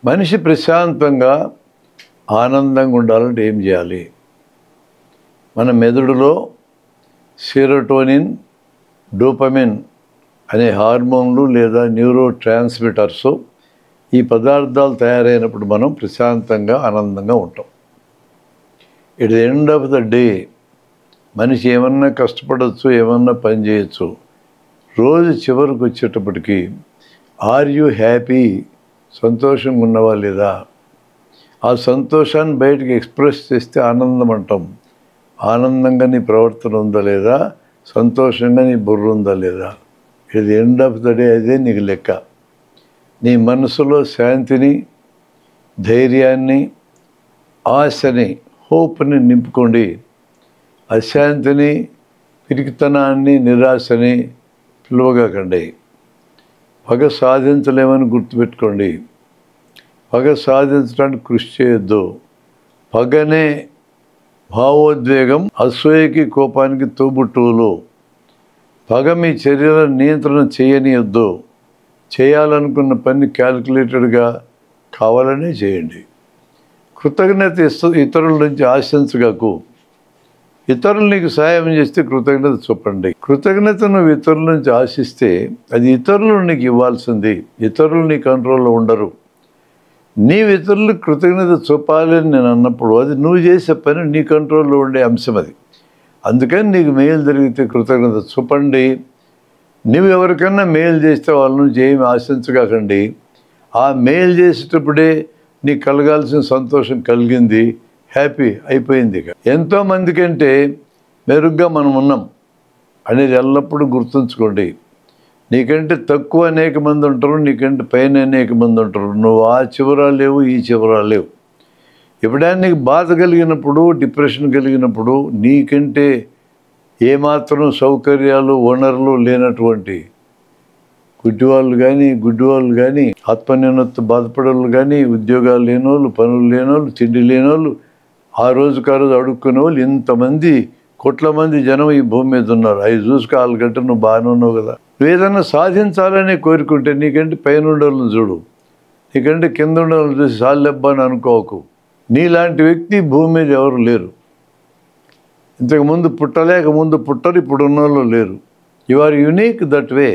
మనిషి ప్రశాంతంగా ఆనందంగా ఉండాలంటే ఏం చేయాలి మన మెదడులో సిరోటోనిన్ డోపమిన్ అనే హార్మోన్లు లేదా న్యూరో ట్రాన్స్మిటర్స్ ఈ పదార్థాలు తయారైనప్పుడు మనం ప్రశాంతంగా ఆనందంగా ఉంటాం it the end of the day మనిషి ఏమన్నా కష్టపడవచ్చు ఏమన్నా పని చేయొచ్చు రోజు చివరికి వచ్చేటప్పటికి ఆర్ యూ హ్యాపీ సంతోషంగా ఉన్నవా లేదా ఆ సంతోషాన్ని బయటకు ఎక్స్ప్రెస్ చేస్తే ఆనందం అంటాం ఆనందంగా నీ ప్రవర్తన ఉందా లేదా సంతోషంగా నీ బుర్ర ఉందా లేదా ఇది ఎండ్ ఆఫ్ ద డే అదే నీకు లెక్క నీ మనసులో శాంతిని ధైర్యాన్ని ఆశని హోప్ని నింపుకోండి అశాంతిని పిరికితనాన్ని నిరాశని పిలువగాకండి పగ సాధించలేమని గుర్తుపెట్టుకోండి పగ సాధించడానికి కృషి చేయొద్దు పగనే భావోద్వేగం అసూయకి కోపానికి తోబుట్టువులు పగ మీ చర్యలను నియంత్రణ చేయనియొద్దు చేయాలనుకున్న పని క్యాల్కులేటెడ్గా కావాలనే చేయండి కృతజ్ఞత ఇస్తూ ఇతరుల నుంచి ఆశించగాకు ఇతరులు నీకు సాయం చేస్తే కృతజ్ఞత చూపండి కృతజ్ఞత నువ్వు ఇతరుల నుంచి ఆశిస్తే అది ఇతరులు నీకు ఇవ్వాల్సింది ఇతరులు నీ కంట్రోల్లో ఉండరు నీవు ఇతరులకు కృతజ్ఞత చూపాలి అని నేను అన్నప్పుడు అది నువ్వు చేసే పని నీ కంట్రోల్లో ఉండే అంశం అది అందుకని నీకు మేలు జరిగితే కృతజ్ఞత చూపండి నువ్వు ఎవరికన్నా మేలు చేస్తే వాళ్ళ నుంచి ఏమి ఆశించగాకండి ఆ మేలు చేసేటప్పుడే నీకు కలగాల్సిన సంతోషం కలిగింది హ్యాపీ అయిపోయింది ఇక ఎంతోమంది కంటే మెరుగ్గా మనం ఉన్నాం అనేది ఎల్లప్పుడూ గుర్తుంచుకోండి నీకంటే తక్కువ అనేక మంది ఉంటారు నీకంటే పైన అనేక మంది ఉంటారు నువ్వు ఆ చివర లేవు ఈ చివర లేవు ఎప్పుడైనా నీకు బాధ కలిగినప్పుడు డిప్రెషన్ కలిగినప్పుడు నీకంటే ఏమాత్రం సౌకర్యాలు వనరులు లేనటువంటి గుడ్డివాళ్ళు కానీ గుడ్డివాళ్ళు కానీ ఆత్మన్యూనత బాధపడేవాళ్ళు కానీ ఉద్యోగాలు లేనోళ్ళు పనులు లేనోళ్ళు తిండి లేనోళ్ళు ఆ రోజుకు ఆ రోజు అడుక్కునే వాళ్ళు ఇంతమంది కోట్ల మంది జనం ఈ భూమి మీద ఉన్నారు అవి చూసుకు వాళ్ళ గంట నువ్వు బాగానే ఉన్నావు కదా నువ్వు ఏదన్నా సాధించాలని కోరుకుంటే నీకంటే పైన ఉండేవాళ్ళని చూడు నీకంటే కింద ఉండేవాళ్ళని చూసి సాల్లెబ్బా అని అనుకోకు నీలాంటి వ్యక్తి భూమి మీద ఎవరు లేరు ఇంతకు ముందు పుట్టలేక ముందు పుట్టరు ఇప్పుడు ఉన్న వాళ్ళు లేరు you are unique that way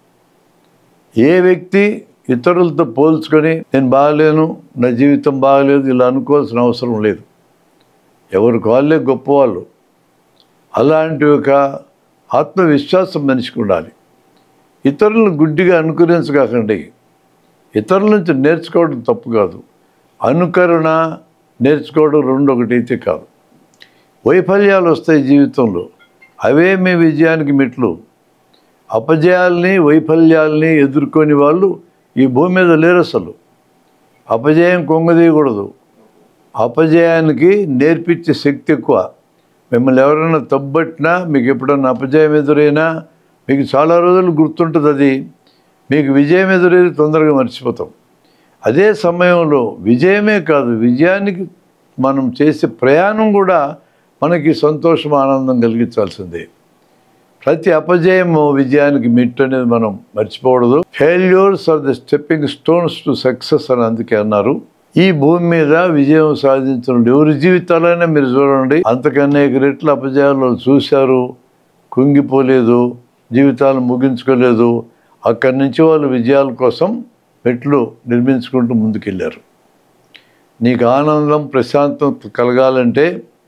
ఏ వ్యక్తి ఇతరులతో పోల్చుకొని నేను బాగలేను నా జీవితం బాగలేదు ఇలా అనుకోవాల్సిన అవసరం లేదు ఎవరికి వాళ్ళే గొప్పవాళ్ళు అలాంటి ఒక ఆత్మవిశ్వాసం మనిషికి ఉండాలి ఇతరులను గుడ్డిగా అనుకరించగాకండి ఇతరుల నుంచి నేర్చుకోవడం తప్పు కాదు అనుకరణ నేర్చుకోవడం రెండు ఒకటైతే కాదు వైఫల్యాలు వస్తాయి జీవితంలో అవే మీ విజయానికి మెట్లు అపజయాల్ని వైఫల్యాల్ని ఎదుర్కొని వాళ్ళు ఈ భూమి మీద లేరు అసలు అపజయం కొంగదీయకూడదు అపజయానికి నేర్పించే శక్తి ఎక్కువ మిమ్మల్ని ఎవరైనా తబ్బట్టినా మీకు ఎప్పుడన్నా అపజయం ఎదురైనా మీకు చాలా రోజులు గుర్తుంటుంది అది మీకు విజయం ఎదురైతే తొందరగా మర్చిపోతాం అదే సమయంలో విజయమే కాదు విజయానికి మనం చేసే ప్రయాణం కూడా మనకి సంతోషం ఆనందం కలిగించాల్సిందే ప్రతి అపజయము విజయానికి మిట్టు అనేది మనం మర్చిపోకూడదు failures are the stepping stones to success అని అందుకే అన్నారు ఈ భూమి మీద విజయం సాధించిన ఎవరి జీవితాలైనా మీరు చూడండి అంతకన్నా రెట్లు అపజయాలు వాళ్ళు చూశారు కుంగిపోలేదు జీవితాలు ముగించుకోలేదు అక్కడి నుంచి వాళ్ళు విజయాల కోసం మెట్లు నిర్మించుకుంటూ ముందుకెళ్ళారు నీకు ఆనందం ప్రశాంతం కలగాలంటే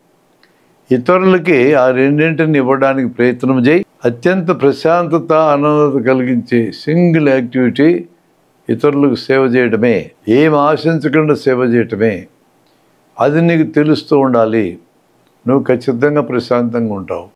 ఇతరులకి ఆ రెండింటిని ఇవ్వడానికి ప్రయత్నం చేయి అత్యంత ప్రశాంతత ఆనందత కలిగించే సింగిల్ యాక్టివిటీ ఇతరులకు సేవ చేయడమే ఏం ఆశించకుండా సేవ చేయటమే అది నీకు తెలుస్తూ ఉండాలి నువ్వు ఖచ్చితంగా ప్రశాంతంగా ఉంటావు